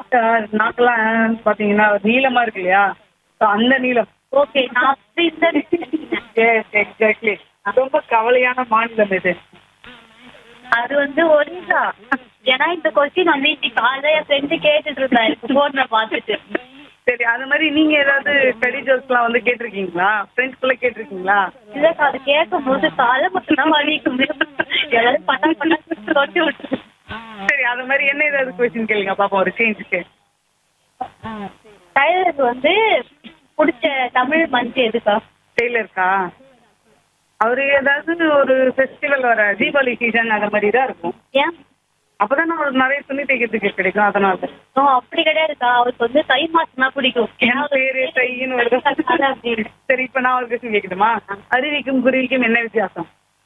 நாக்கெல்லாம் பாத்தீங்கன்னா நீளமா இருக்கு இல்லையா So, அந்த நீளம் ஓகே நான் அப்படி இந்த எக்ஸாக்ட்லி ரொம்ப கவலையான மாநிலம் இது அது வந்து ஒரிசா ஏன்னா இந்த கொஸ்டின் வந்து இன்னைக்கு காலைல என் ஃப்ரெண்டு கேட்டுட்டு இருந்தா எனக்கு போன்ல பார்த்துட்டு சரி அது மாதிரி நீங்க ஏதாவது ஸ்டடி ஜோஸ்லாம் வந்து கேட்டிருக்கீங்களா ஃப்ரெண்ட்ஸ்குள்ள கேட்டிருக்கீங்களா இல்லக்கா அது கேட்கும் போது காலை மட்டும் தான் வலிக்கும் எல்லாரும் பண்ணா பண்ணா கொட்டி விட்டு சரி அது மாதிரி என்ன ஏதாவது கொஸ்டின் கேளுங்க பாப்போம் ஒரு சேஞ்சுக்கு டைலருக்கு வந்து பிடிச்ச தமிழ் மந்த் எதுக்கா டெய்லருக்கா அவரு ஏதாவது ஒரு ஃபெஸ்டிவல் வர தீபாவளி சீசன் அந்த மாதிரி தான் இருக்கும் ஏன் அப்பதான் அவருக்கு நிறைய துணி தைக்கிறதுக்கு கிடைக்கும் அதனால ஓ அப்படி கிடையாதுக்கா அவருக்கு வந்து தை மாசம் தான் பிடிக்கும் ஏன்னா என் பேரு தையின்னு வருது அது அப்படி இருக்கு. சரி இப்ப நான் ஒரு கொஸ்டின் கேட்கணுமா அருவிக்கும் குருவிக்கும் என்ன வித்தியாசம்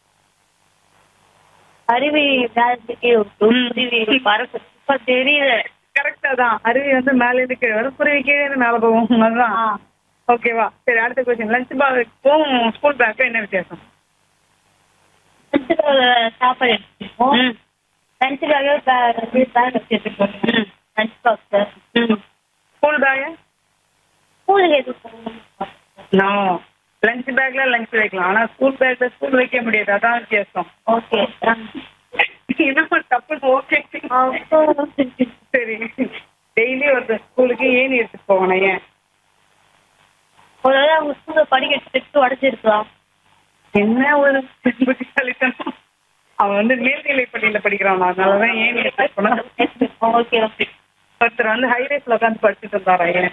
அருவி மேலத்துக்கே இருக்கும் குருவி பறக்கும் இப்ப தெரியல கரெக்டா தான் அருவி வந்து மேல இருந்து கீழே வரும் குருவி கீழே இருந்து மேல போகும் அதுதான் ஆ. ஓகேவா சரி அடுத்த கொஸ்டின் லஞ்ச் பேக்கும் ஸ்கூல் பேக்கும் என்ன வித்தியாசம் லஞ்சுக்காக சாப்பாடு எடுத்துப்போம் ம். லஞ்சுக்காக பேக் வச்சுருக்கோம் ம். லஞ்ச் பாக்ஸ் ஸ்கூல் பேக் ஸ்கூலுக்கு எது போகணும் நோ லஞ்ச் பேக்ல லஞ்ச் வைக்கலாம் ஆனா ஸ்கூல் பேக்ல ஸ்கூல் வைக்க முடியாது அதான் வித்தியாசம் ஓகே என்ன தப்பு ஓகே சரி டெய்லி ஒரு ஸ்கூலுக்கு ஏன் எடுத்துட்டு போகணும் ஏன் ஒருவேளை அவங்க ஸ்கூல்ல படிக்க எடுத்து உடச்சிருக்கலாம் என்ன ஒரு புத்திசாலித்தனம் அவன் வந்து மேல்நிலை பள்ளியில படிக்கிறான் அதனாலதான் ஏன் எடுத்துட்டு போனோம் ஓகே ஓகே ஒருத்தர் வந்து ஹைரேஸ்ல உட்காந்து படிச்சுட்டு இருந்தாரா ஏன்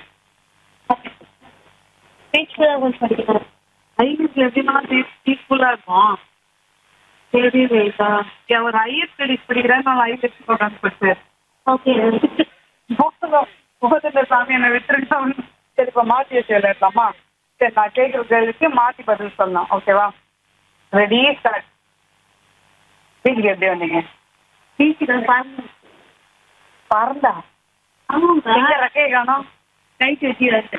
பீச்சுக்கு தான் கொஞ்சம் படிக்கணும் ஹைரேஸ்ல எப்படின்னா பீஸ்ஃபுல்லா இருக்கும் சரி ரேகா அவர் ஹையர் ஸ்டடிஸ் படிக்கிறாரு நான் ஹைரேஸ் உட்காந்து படிச்சாரு ஓகே முகத்துல சாமி என்ன விட்டுருங்க சரி இப்ப மாத்தி வச்சு விளையாடலாமா சரி நான் கேட்கறதுக்கு மாத்தி பதில் சொல்லலாம் ஓகேவா ரெடி ஸ்டார்ட் வீட்டுக்கு எப்படி வந்தீங்க பீச்சுக்கு பாருங்க பறந்தா ஆமாங்க எங்க ரெக்கையை காணோம் கைட்டு வச்சு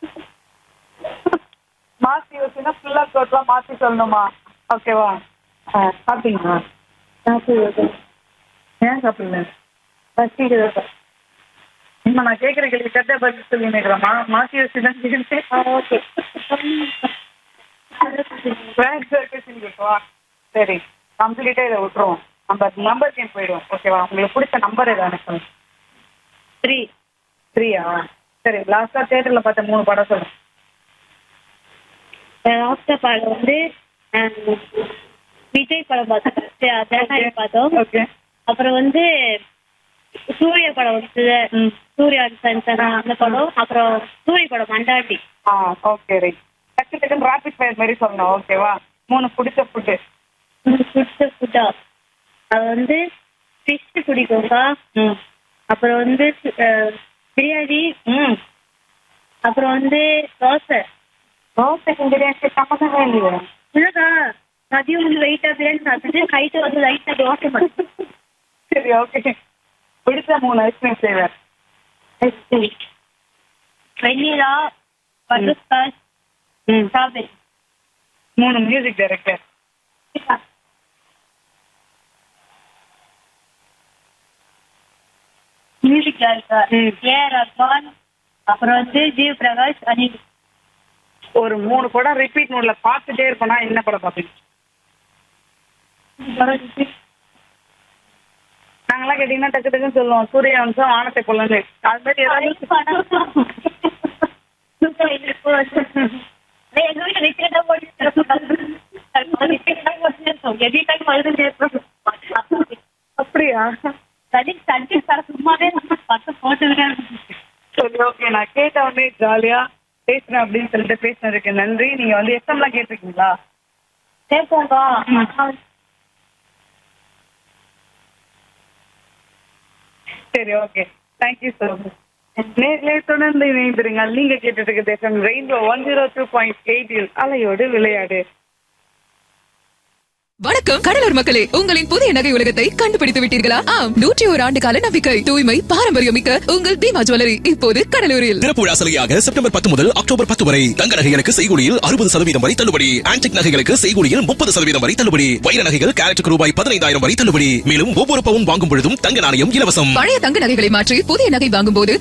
மாத்தி வச்சுன்னா ஃபுல்லா கோட்லாம் மாத்தி சொல்லணுமா ஓகேவா ஆ, சாப்பிட்டீங்களா ஏன் சாப்பிடல பசிக்குது இம்மா நான் கேட்குற கேள்வி கரெக்டாக பதில் சொல்லி நினைக்கிறேம்மா மாத்தி வச்சு தான் கேட்டேன் ஓகே கேட்கவா சரி கம்ப்ளீட்டாக இதை விட்டுருவோம் நம்ம நம்பர் கேம் போயிடுவோம் ஓகேவா உங்களுக்கு பிடிச்ச நம்பர் எதாவது சொல்லுங்க த்ரீ ஃப்ரீயா சரி லாஸ்ட்டாக தேட்டரில் பார்த்த மூணு படம் சொல்லுங்க லாஸ்ட் படம் வந்து அஹ், விஜய் படம் பார்த்தோம் அதான் பார்த்தோம் ஓகே அப்புறம் வந்து சூர்யா படம் வந்து ம் சூர்யா சன்சன் அந்த படம் அப்புறம் சூரிய படம் மண்டாண்டி ஆ ஓகே ரைட் டக்கு டக்குன்னு ராபிட் ஃபயர் மாதிரி சொல்லணும் ஓகேவா மூணு பிடிச்ச ஃபுட்டு உங்களுக்கு பிடிச்ச ஃபுட்டா அது வந்து ஃபிஷ் பிடிக்கும்க்கா ம் அப்புறம் வந்து அஹ், பிரியாணி ம் அப்புறம் வந்து தோசை தோசைக்கு பிரியாணி சம்மந்தமே இல்லையா இல்லைக்கா மதியம் வந்து வெயிட்டா பிரியாணி சாப்பிட்டுட்டு நைட்டு வந்து லைட்டா தோசை மட்டும் சரி ஓகே பிடிச்ச மூணு ஐஸ்கிரீம் ஃப்ளேவர் வெண்ணிலா பட்டர்ஸ்காட்ச் ம் ஸ்ட்ராபெரி மூணு மியூசிக் டைரக்டர் மியூசிக் டைரக்டர் ம். ஏ ரஹ்மான் அப்புறம் வந்து ஜீவ் பிரகாஷ் அனில் ஒரு மூணு படம் ரிப்பீட் மோட்ல பார்த்துட்டே இருப்போம்னா என்ன படம் பார்ப்பீங்க நாங்களாம் கேட்டீங்கன்னா டக்கு டக்குன்னு சொல்லுவோம் சூரிய வம்சம் வானத்தை கொள்ளு அது மாதிரி ஏதாவது எங்க வீட்டுல ரிப்பீட்டா போட்டு அப்படியா சடி சடி தர சும்மாவே பத்து போட்டுக்கிட்டே சரி ஓகே நான் கேட்ட உடனே ஜாலியா பேசுறேன் அப்படின்னு சொல்லிட்டு பேசினதுக்கு நன்றி நீங்க வந்து எஸ்எம்லாம் கேட்டிருக்கீங்களா கேட்போங்க சரி ஓகே தேங்க்யூ ஸோ மச் நேர்களை தொடர்ந்து இணைந்திருங்கள் நீங்க கேட்டுட்டு இருக்கிறது rainbow one zero two point eight அலையோடு விளையாடு வணக்கம் கடலூர் மக்களே உங்களின் புதிய நகை உலகத்தை கண்டுபிடித்து விட்டீர்களா ஆம் நூற்றி ஒரு ஆண்டு கால நம்பிக்கை தூய்மை பாரம்பரியம் மிக்க உங்கள் பீமா ஜுவல்லரி இப்போது கடலூரில் திறப்பு விழா சலுகையாக செப்டம்பர் பத்து முதல் அக்டோபர் பத்து வரை தங்க நகைகளுக்கு செய்கூலியில் அறுபது சதவீதம் வரை தள்ளுபடி ஆன்டிக் நகைகளுக்கு செய்கூலியில் முப்பது சதவீதம் வரை தள்ளுபடி வைர நகைகள் கேரட்டுக்கு ரூபாய் பதினைந்தாயிரம் வரை தள்ளுபடி மேலும் ஒவ்வொரு பவுன் வாங்கும் பொழுதும் தங்க நாணயம் இலவசம் பழைய தங்க நகைகளை மாற்றி புதிய நகை வாங்கும் போது